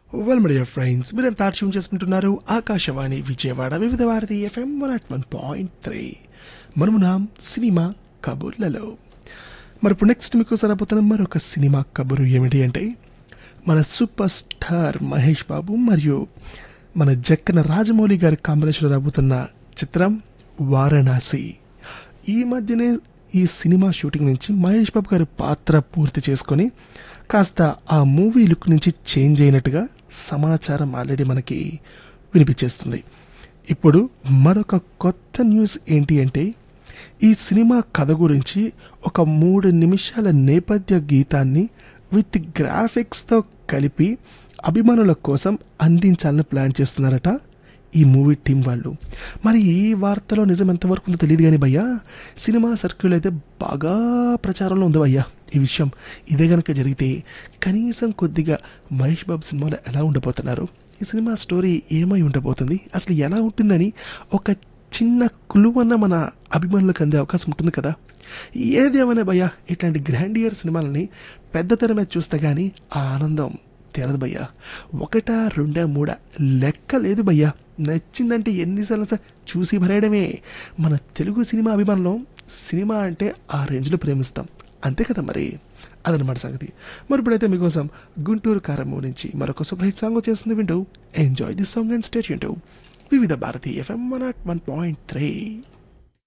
well media friends మీరంతా tune చేసుకుంటున్నారు Akashvani Vijayawada Vividh Bharati FM one at one point three మనమునాం cinema కబుర్లలో మరి ఇప్పుడు నెక్స్ట్ మీకు సరిపోతున్న మరొక సినిమా కబురు ఏమిటి అంటే మన సూపర్ స్టార్ మహేష్ బాబు మరియు మన జక్కన రాజమౌళి గారి కాంబినేషన్లో రాబోతున్న చిత్రం వారణాసి ఈ మధ్యనే ఈ సినిమా షూటింగ్ నుంచి మహేష్ బాబు గారి పాత్ర పూర్తి చేసుకొని కాస్త ఆ మూవీ లుక్ నుంచి చేంజ్ అయినట్టుగా సమాచారం ఆల్రెడీ మనకి వినిపించేస్తుంది ఇప్పుడు మరొక కొత్త న్యూస్ ఏంటి అంటే ఈ సినిమా కథ గురించి ఒక మూడు నిమిషాల నేపథ్య గీతాన్ని విత్ గ్రాఫిక్స్తో కలిపి అభిమానుల కోసం అందించాలని ప్లాన్ చేస్తున్నారట ఈ మూవీ టీం వాళ్ళు మరి ఈ వార్తలో నిజం ఎంతవరకు ఉందో తెలియదు కానీ భయ్యా సినిమా సర్కిల్ అయితే బాగా ప్రచారంలో ఉంది భయ్యా ఈ విషయం ఇదే గనక జరిగితే కనీసం కొద్దిగా మహేష్ బాబు సినిమాలో ఎలా ఉండబోతున్నారు ఈ సినిమా స్టోరీ ఏమై ఉండబోతుంది అసలు ఎలా ఉంటుందని ఒక చిన్న కులువన్న మన అభిమానులకు అందే అవకాశం ఉంటుంది కదా ఏదేమైనా భయ్యా ఇట్లాంటి గ్రాండియర్ సినిమాలని పెద్ద తెర మీద చూస్తే కానీ ఆ ఆనందం తెరదు భయ్యా ఒకటా రెండా మూడా లెక్క లేదు భయ్యా నచ్చిందంటే ఎన్నిసార్లు సార్ చూసి భరేయడమే మన తెలుగు సినిమా అభిమానులం సినిమా అంటే ఆ రేంజ్లో ప్రేమిస్తాం అంతే కదా మరి అదనమాట సంగతి మరి ఇప్పుడైతే మీకోసం గుంటూరు కారము నుంచి మరొక సూపర్ హిట్ సాంగ్ వచ్చేస్తుంది వింటూ enjoy this song and stay వింటూ Vividh Bharati FM one at one point three